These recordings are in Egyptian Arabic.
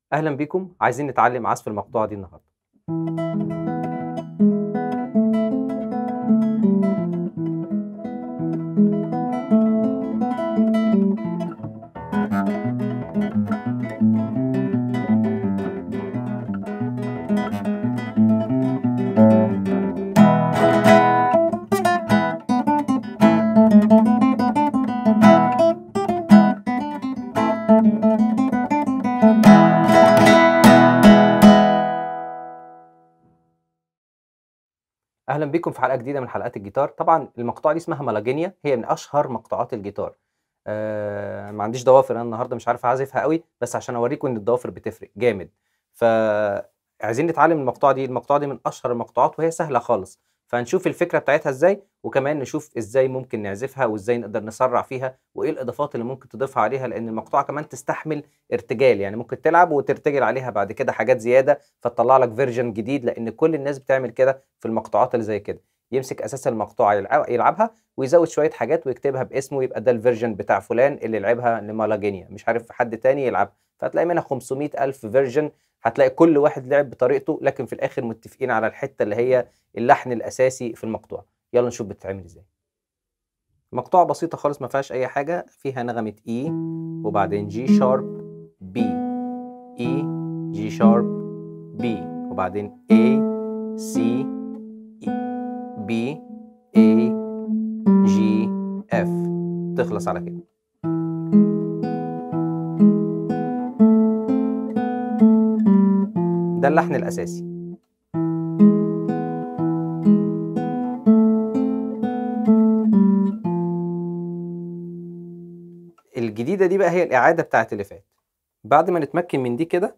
أهلا بيكم عايزين نتعلم عزف المقطوعة دي النهاردة اهلا بكم في حلقه جديده من حلقات الجيتار طبعا المقطوعه دي اسمها مالاجينيا هي من اشهر مقطوعات الجيتار آه ما عنديش ضوافر انا النهارده مش عارف اعزفها قوي بس عشان اوريكم ان الضوافر بتفرق جامد فعايزين نتعلم المقطوعه دي المقطوعه دي من اشهر المقطوعات وهي سهله خالص فهنشوف الفكره بتاعتها ازاي وكمان نشوف ازاي ممكن نعزفها وازاي نقدر نسرع فيها وايه الاضافات اللي ممكن تضيفها عليها لان المقطوعه كمان تستحمل ارتجال يعني ممكن تلعب وترتجل عليها بعد كده حاجات زياده فتطلع لك فيرجن جديد لان كل الناس بتعمل كده في المقطوعات اللي زي كده يمسك اساس المقطوعه يلعب يلعبها ويزود شويه حاجات ويكتبها باسمه يبقى ده الفيرجن بتاع فلان اللي لعبها لمالاجينيا مش عارف حد تاني يلعب فهتلاقي منها 500 الف فيرجن هتلاقي كل واحد لعب بطريقته لكن في الاخر متفقين على الحته اللي هي اللحن الاساسي في المقطوعه يلا نشوف بتتعمل ازاي مقطوعه بسيطه خالص ما فيهاش اي حاجه فيها نغمه اي وبعدين جي شارب بي اي جي شارب بي وبعدين اي سي بي اي جي اف تخلص على كده ده اللحن الاساسي الجديده دي بقى هي الاعاده بتاعت اللي فات بعد ما نتمكن من دي كده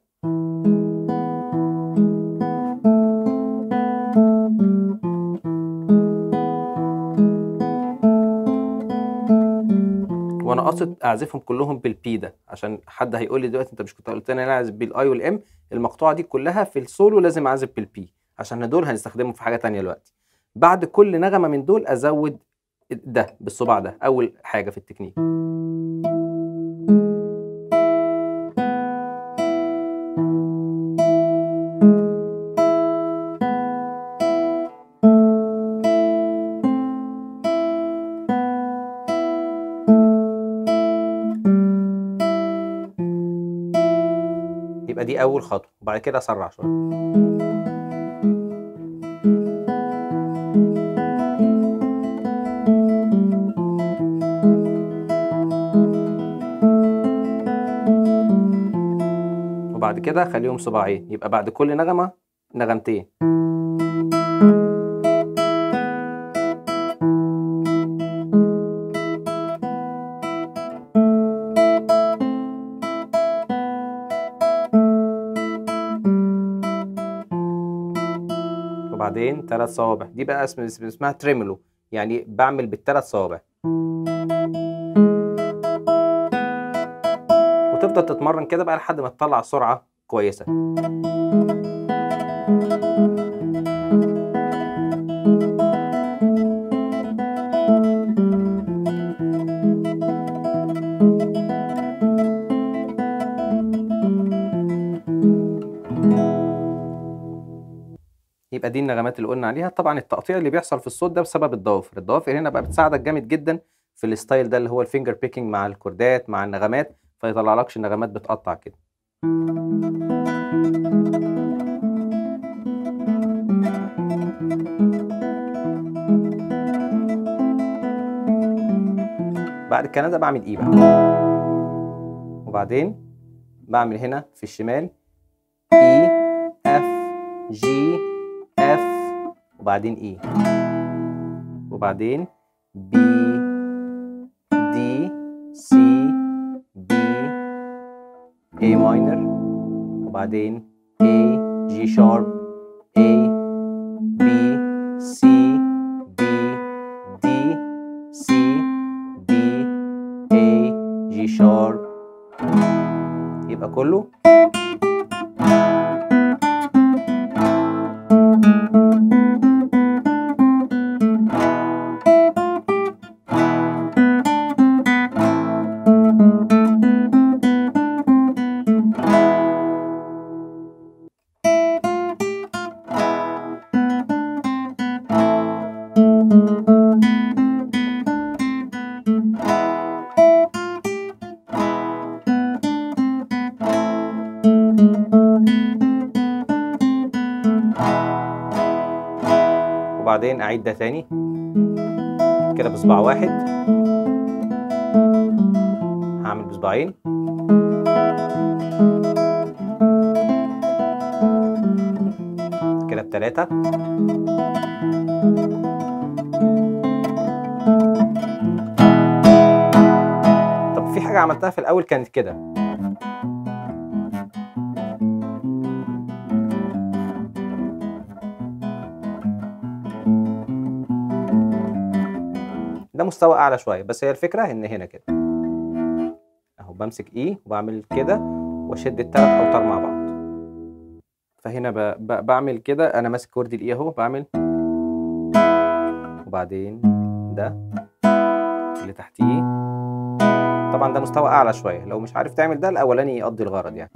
وانا قاصد اعزفهم كلهم بالبي ده عشان حد هيقول لي دلوقتي انت مش كنت قلت لي انا اعزف بالاي والام المقطوعه دي كلها في السولو لازم اعزف بالبي عشان دول هنستخدمهم في حاجه تانية دلوقتي بعد كل نغمه من دول ازود ده بالصباع ده اول حاجه في التكنيك يبقى دي اول خطوه وبعد كده اسرع شويه وبعد كده خليهم صباعين يبقى بعد كل نغمه نغمتين وبعدين ثلاث صوابع دي بقى اسم اسمها تريمولو يعني بعمل بالثلاث صوابع وتفضل تتمرن كده بقى لحد ما تطلع سرعة كويسة يبقى دي النغمات اللي قلنا عليها طبعا التقطيع اللي بيحصل في الصوت ده بسبب الضوافر الضوافر هنا بقى بتساعدك جامد جدا في الستايل ده اللي هو الفينجر بيكينج مع الكوردات مع النغمات فيطلع لكش النغمات بتقطع كده بعد الكلام ده بعمل ايه بقى وبعدين بعمل هنا في الشمال اي اف جي اف وبعدين اي وبعدين بي دي سي بي اي ماينر وبعدين اي جي شارب اي بي سي بي دي سي بي اي جي شارب يبقى كله وبعدين اعيد ده تاني كده بصباع واحد هعمل بصباعين كده بتلاتة طب في حاجة عملتها في الأول كانت كده ده مستوى اعلى شويه بس هي الفكره ان هنا كده اهو بمسك اي وبعمل كده واشد الثلاث اوتار مع بعض فهنا ب... ب... بعمل كده انا ماسك كورد الاي اهو بعمل وبعدين ده اللي تحتيه طبعا ده مستوى اعلى شويه لو مش عارف تعمل ده الاولاني يقضي الغرض يعني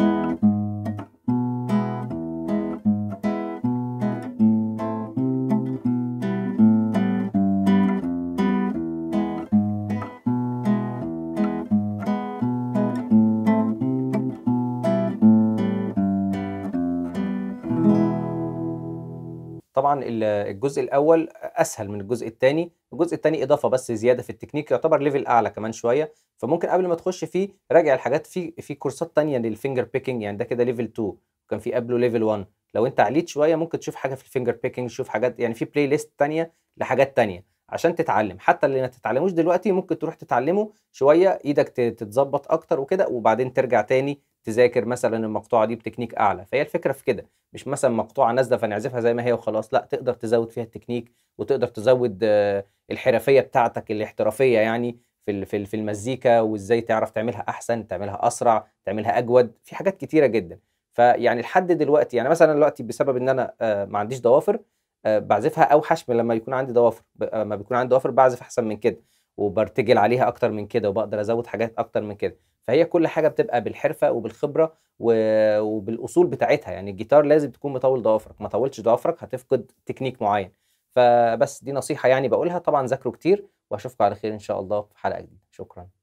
طبعا ال- الجزء الاول اسهل من الجزء الثاني الجزء الثاني اضافه بس زياده في التكنيك يعتبر ليفل اعلى كمان شويه فممكن قبل ما تخش فيه راجع الحاجات في في كورسات تانية للفينجر بيكنج يعني ده كده ليفل 2 وكان في قبله ليفل 1 لو انت عليت شويه ممكن تشوف حاجه في الفينجر بيكنج تشوف حاجات يعني في بلاي ليست تانية لحاجات تانية عشان تتعلم حتى اللي ما تتعلموش دلوقتي ممكن تروح تتعلمه شويه ايدك ت- تتظبط اكتر وكده وبعدين ترجع تاني تذاكر مثلا المقطوعه دي بتكنيك اعلى فهي الفكره في كده مش مثلا مقطوعه نازله فنعزفها زي ما هي وخلاص لا تقدر تزود فيها التكنيك وتقدر تزود آه، الحرفيه بتاعتك الاحترافيه يعني في ال- في ال- في المزيكا وازاي تعرف تعملها احسن تعملها اسرع تعملها اجود في حاجات كتيره جدا فيعني لحد دلوقتي يعني مثلا دلوقتي بسبب ان انا آه، ما عنديش ضوافر آه، بعزفها اوحش من لما يكون عندي ضوافر ب- آه، ما بيكون عندي ضوافر بعزف احسن من كده وبرتجل عليها اكتر من كده وبقدر ازود حاجات اكتر من كده فهي كل حاجه بتبقى بالحرفه وبالخبره و- وبالاصول بتاعتها يعني الجيتار لازم تكون مطول ضوافرك ما طولتش ضوافرك هتفقد تكنيك معين فبس دي نصيحه يعني بقولها طبعا ذاكروا كتير واشوفكم على خير ان شاء الله في حلقه جديده شكرا